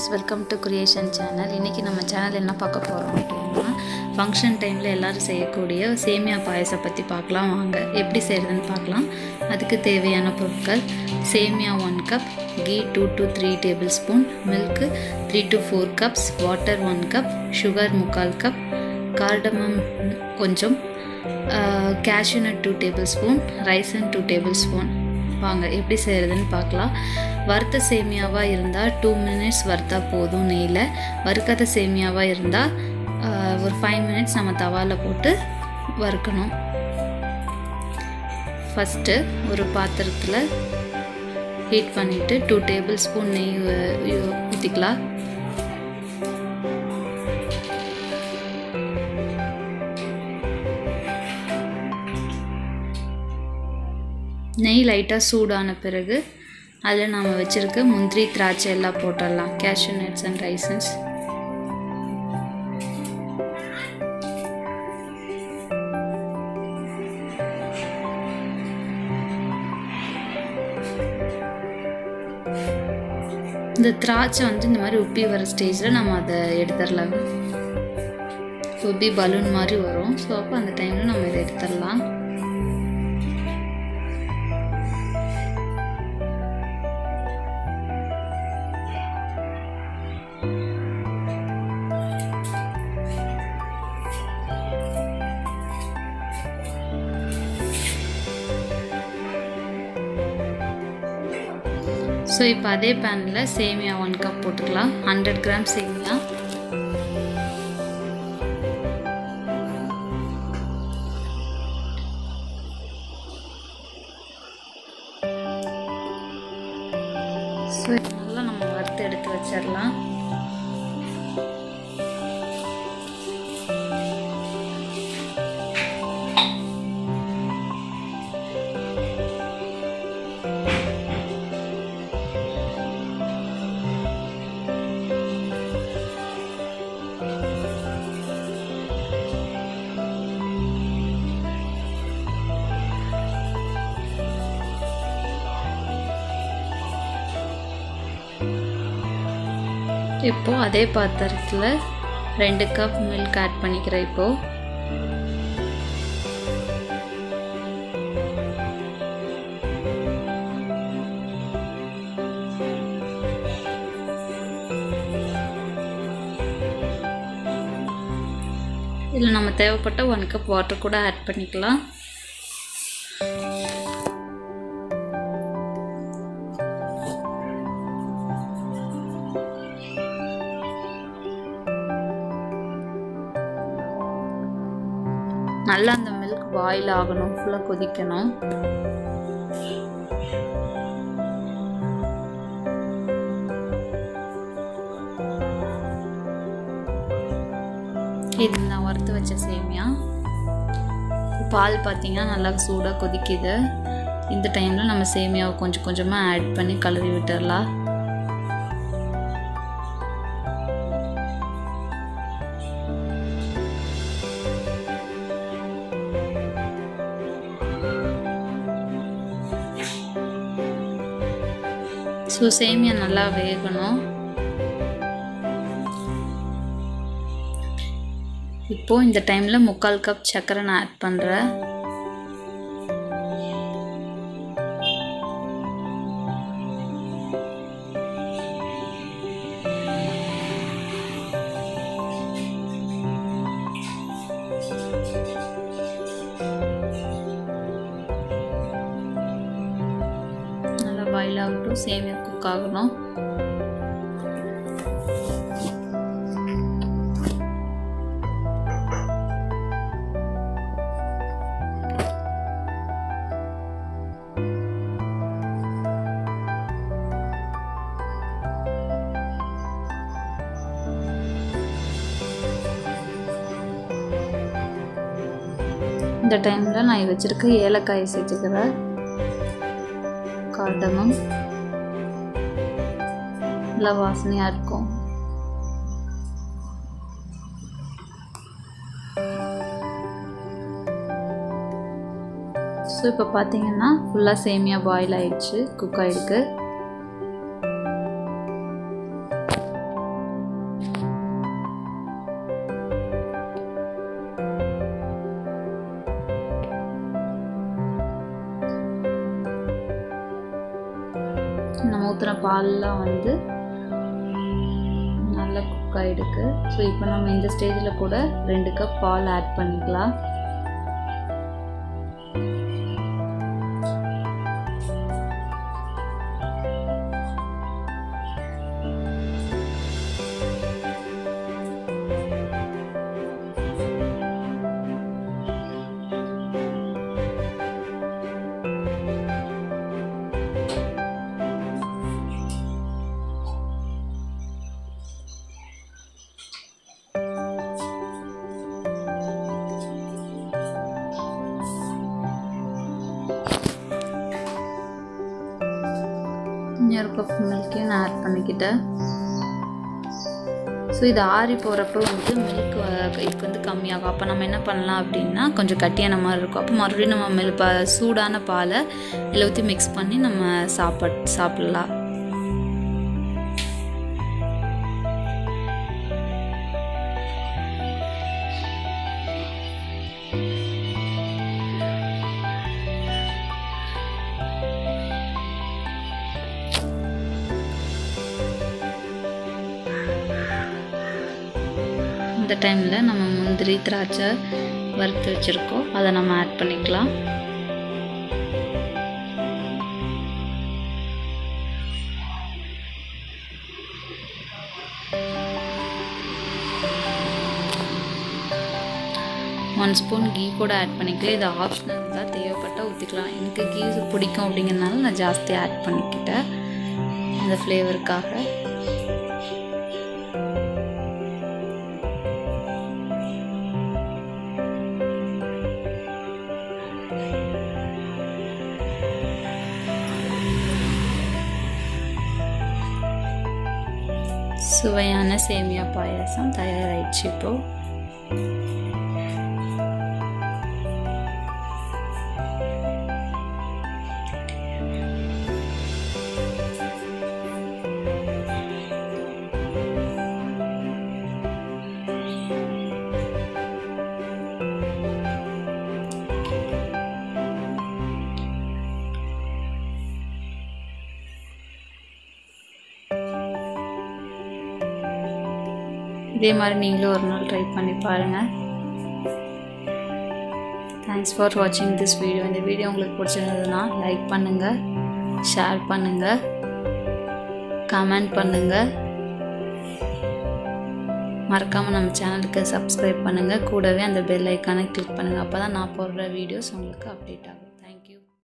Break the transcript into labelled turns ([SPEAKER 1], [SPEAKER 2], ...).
[SPEAKER 1] viewers welcome to creation channel இன்றைக்கி நம்ம channel என்ன பார்க்க போகிறோம் அப்படின்னா ஃபங்க்ஷன் டைமில் எல்லோரும் செய்யக்கூடிய சேமியா பாயசம் பற்றி பார்க்கலாம் வாங்க எப்படி செய்கிறதுன்னு பார்க்கலாம் அதுக்கு தேவையான பொருட்கள் சேமியா one cup ghee two to three tablespoon milk three to four cups water one cup sugar முக்கால் கப் கார்டமம் கொஞ்சம் cashew nut two tablespoon raisin two tablespoon வாங்க எப்படி செய்கிறதுன்னு பார்க்கலாம் வறுத்த சேமியாவாக இருந்தால் டூ மினிட்ஸ் வறுத்தா போதும் நெய்யில் வறுக்காத சேமியாவாக இருந்தால் ஒரு ஃபைவ் மினிட்ஸ் நம்ம தவாவில் போட்டு வறுக்கணும் ஃபஸ்ட்டு ஒரு பாத்திரத்தில் ஹீட் பண்ணிவிட்டு டூ டேபிள் ஸ்பூன் நெய் ஊற்றிக்கலாம் நெய் லைட்டாக சூடான பிறகு அதில் நாம் வச்சுருக்க முந்திரி திராட்சை எல்லாம் போட்டுடலாம் கேஷ்யூ நட்ஸ் அண்ட் ரைசன்ஸ் இந்த திராட்சை வந்து இந்த மாதிரி உப்பி வர ஸ்டேஜில் நம்ம அதை எடுத்துடலாம் உப்பி பலூன் மாதிரி வரும் ஸோ அப்போ அந்த டைமில் நம்ம இதை எடுத்துடலாம் ஸோ இப்போ அதே பேனில் சேமியா ஒன் கப் போட்டுக்கலாம் ஹண்ட்ரட் கிராம் சேமியா ஸோ நல்லா நம்ம வறுத்து எடுத்து வச்சிடலாம் இப்போது அதே பாத்திரத்தில் ரெண்டு கப் மில்க் ஆட் பண்ணிக்கிறேன் இப்போது இதில் நம்ம தேவைப்பட்ட ஒன் கப் வாட்டர் கூட ஆட் பண்ணிக்கலாம் நல்லா அந்த மில்க் பாயில் ஆகணும் ஃபுல்லாக கொதிக்கணும் இது நான் வறுத்து வச்ச சேமியா பால் பார்த்தீங்கன்னா நல்லா சூடாக கொதிக்குது இந்த டைமில் நம்ம சேமியாவை கொஞ்சம் கொஞ்சமாக ஆட் பண்ணி கலரி விட்டுடலாம் ஸோ சேமியா நல்லா வேகணும் இப்போது இந்த டைமில் முக்கால் கப் சர்க்கரை நான் ஆட் பண்ணுறேன் நல்லா பாயில் ஆகட்டும் சேமியா குக் ஆகணும் இந்த டைமில் நான் வச்சுருக்க ஏலக்காயை சேர்த்துக்கிறேன் கார்டமம் நல்லா வாசனையாக இருக்கும் ஸோ இப்போ பார்த்தீங்கன்னா ஃபுல்லாக சேமியா பாயில் ஆயிடுச்சு குக் ஆகிடுக்கு நம்ம ஊற்றுன பால்லாம் வந்து நல்லா குக் ஆகிடுக்கு ஸோ இப்போ நம்ம இந்த ஸ்டேஜில் கூட ரெண்டு கப் பால் ஆட் பண்ணிக்கலாம் இன்னொரு கப் மில்க்கையும் நான் ஆட் பண்ணிக்கிட்டேன் ஸோ இது ஆறி போகிறப்ப வந்து மில்க் இதுக்கு வந்து கம்மியாகும் அப்போ நம்ம என்ன பண்ணலாம் அப்படின்னா கொஞ்சம் கட்டியான மாதிரி இருக்கும் அப்போ மறுபடியும் நம்ம மில் ப சூடான பாலை இதில் ஊற்றி மிக்ஸ் பண்ணி நம்ம சாப்பாட் சாப்பிட்லாம் இந்த டைமில் நம்ம முந்திரி திராட்சை வறுத்து வச்சுருக்கோம் அதை நம்ம ஆட் பண்ணிக்கலாம் ஒன் ஸ்பூன் கீ கூட ஆட் பண்ணிக்கலாம் இது ஆப்ஷனல் தான் தேவைப்பட்டால் ஊற்றிக்கலாம் எனக்கு கீ பிடிக்கும் அப்படிங்கிறதுனால நான் ஜாஸ்தி ஆட் பண்ணிக்கிட்டேன் இந்த ஃப்ளேவருக்காக சுவையான சேமியா பாயாசம் தயாராகிடுச்சு இப்போ இதே மாதிரி நீங்களும் ஒரு நாள் ட்ரை பண்ணி பாருங்கள் தேங்க்ஸ் ஃபார் வாட்சிங் திஸ் வீடியோ இந்த வீடியோ உங்களுக்கு பிடிச்சிருந்ததுன்னா லைக் பண்ணுங்கள் ஷேர் பண்ணுங்கள் கமெண்ட் பண்ணுங்கள் மறக்காமல் நம்ம சேனலுக்கு சப்ஸ்கிரைப் பண்ணுங்கள் கூடவே அந்த பெல் ஐக்கானை கிளிக் பண்ணுங்கள் அப்போ தான் நான் போடுற வீடியோஸ் உங்களுக்கு அப்டேட் ஆகும்